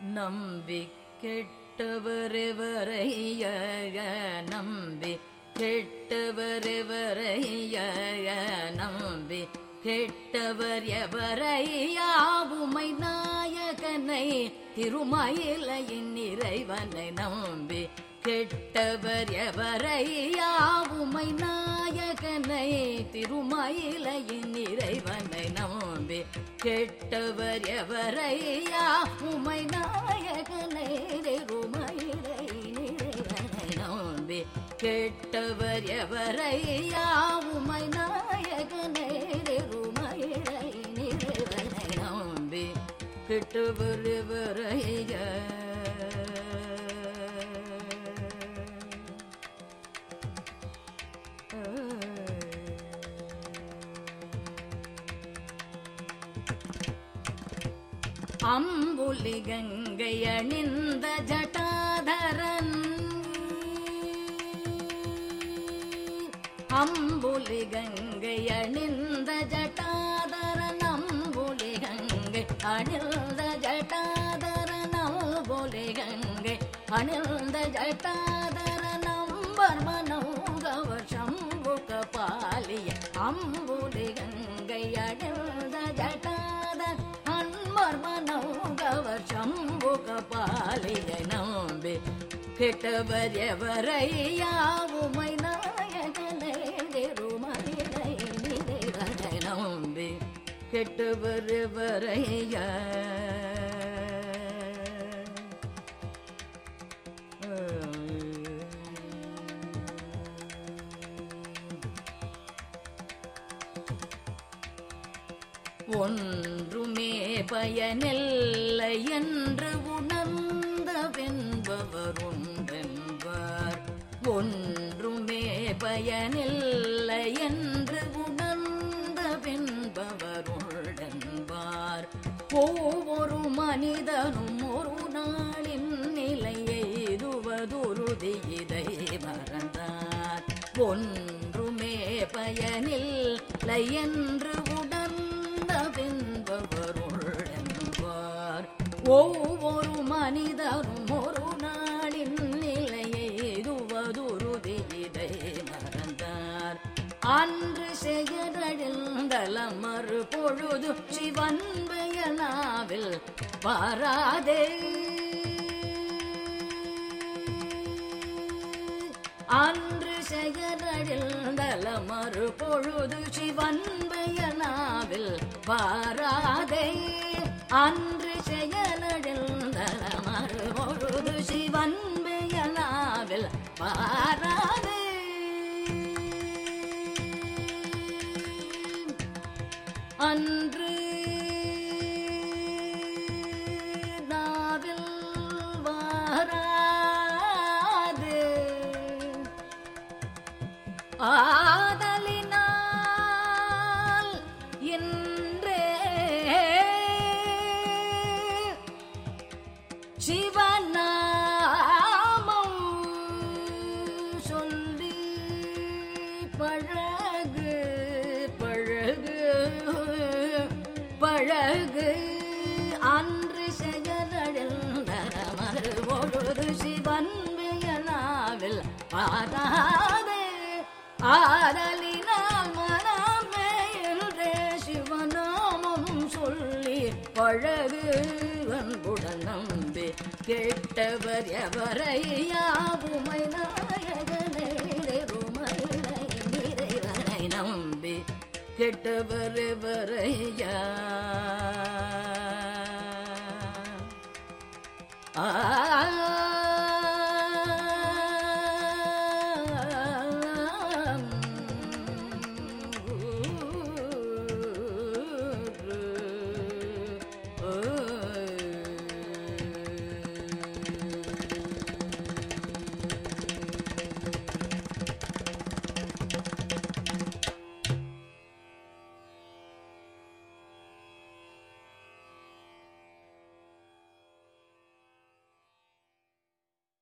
நம்பி கெட்டவரெவரைய நம்பி கெட்டவரெவரைய நம்பி கெட்டவர் எவரையாவுமை நாயகனை திருமயிலையின் இறைவனை நம்பி கெட்டவர் எவரையாவுமை நாயகனை திருமயிலையின் இறைவனை நம்பி கெட்டவர் எவரையா உமை நாயகனை திருமயிலையின் இறைவனை நம்பி கெட்டவர் எவரையா உமை நாயகனை திருமயிலையின் இறைவனை நம்பி கெட்டவர் எவரையா அம்புலி கங்கை அணிந்த ஜட்டாதரன் அம்புலி கங்கை அணிந்த ஜட்டாதரன் அம்புலி கங்கை அணிந்த ஜட்டாதரன் அம்புலி கங்கை அணிந்த ஜட்டாதரன் அம்பர் மனோகவர் சம்புக பாலிய அம்புலி கங்கை அணிந்த ஜட்டாதர் அன்பர் மனோகவர் சம்புக பாலிய நம்பி கெட்டவர் எவரையாவுமை நாயகனை திருமலை நிலைவரை நம்பி கெட்டவர் எவரையா ஒன்றுமே பயனில்லை என்று உணர்ந்த வென்பவர் உண்டென்பார் ஒன்றுமே பயனில்லை என்று உணர்ந்த வென்பவர் உண்டென்பார் ஒவ்வொரு மனிதனும் ஒரு நாளின் நிலையை எய்துவதுருதி இதை மறந்தார் ஒன்றுமே பயனில்லை என்று உணர்ந்த பின்பவருள்ளென்பார் ஒவ்வொரு மனிதரும் ஒரு நாளின் நிலையை எய்துவதுருதி இதை மறந்தார் அன்று செயலழிந்தலம் மறு பொழுது சிவன் பயனாவில் வாராதே அன்று செயலழிந்தல மறு பொழுது சிவன் பயனாவில் வாராதே அன்று செயலழிந்தல மறு பொழுது சிவன் பயனாவில் வாராதே அன்று நாவில் வாராது ஆதலினால் என்றே சிவநாமம் சொல்லி பழகு பழகு பழகு அன்று செயலழிந்த மறுபொழுது சிவன் வியனாவில் பாராதே ஆதலினால் மனமே என்றே சிவநாமம் சொல்லி பழகு அன்புடன் நம்பி கேட்டவர் எவரையாவுமை நாயகனை உமையை நிறைவரை நம்பி கெட்டவர் எவரையா ஆ